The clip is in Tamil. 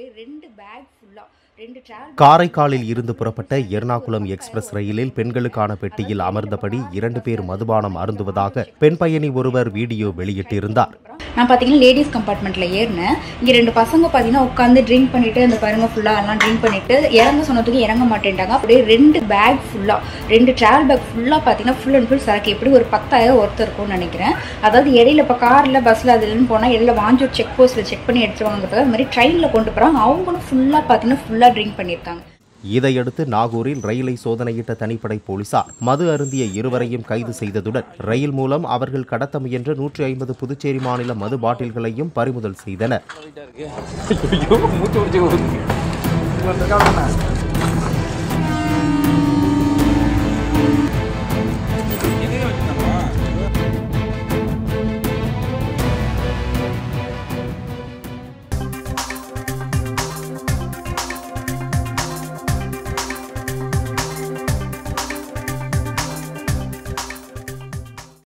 அப்படியே ரெண்டு பேக் ஃபுல்லா ரெண்டு டிராவல் காரைக்காலில் இருந்து புறப்பட்ட எர்ணாகுளம் எக்ஸ்பிரஸ் ரயிலில் பெண்களுக்கான பெட்டியில் அமர்ந்தபடி இரண்டு பேர் மதுபானம் அருந்துவதாக பெண் பயணி ஒருவர் வீடியோ வெளியிட்டிருந்தார் நான் பார்த்தீங்கன்னா லேடிஸ் கம்பார்ட்மெண்ட்ல ஏறினேன் இங்கே ரெண்டு பசங்க பார்த்தீங்கன்னா உட்காந்து ட்ரிங்க் பண்ணிட்டு அந்த பாருங்க ஃபுல்லாக எல்லாம் ட்ரிங்க் பண்ணிட்டு இறங்க சொன்னதுக்கு இறங்க மாட்டேன்ட்டாங்க அப்படியே ரெண்டு பேக் ஃபுல்லாக ரெண்டு ட்ராவல் பேக் ஃபுல்லாக பார்த்தீங்கன்னா ஃபுல் அண்ட் ஃபுல் சரக்கு எப்படி ஒரு பத்தாயிரம் ஒருத்தர் இருக்கும்னு நினைக்கிறேன் அதாவது இடையில இப்போ காரில் பஸ்ஸில் அதுலன்னு போனால் இடையில வாஞ்சூர் செக் போஸ்ட்டில் செக் பண்ணி எடுத்துருவாங்க அது மாதிரி ட்ரெயினில் கொண்டு போகிறாங்க அவங்களும் ஃபுல்லாக பார்த்தீங்கன்னா ஃபுல்லாக ட்ரிங்க் பண்ணியிருக்காங்க இதையடுத்து நாகூரில் ரயிலை சோதனையிட்ட தனிப்படை போலீசார் மது அருந்திய இருவரையும் கைது செய்ததுடன் ரயில் மூலம் அவர்கள் கடத்த முயன்ற நூற்றி ஐம்பது புதுச்சேரி மாநில மது பாட்டில்களையும் பறிமுதல் செய்தனர் ஐயோ மூச்சு பிடிச்சி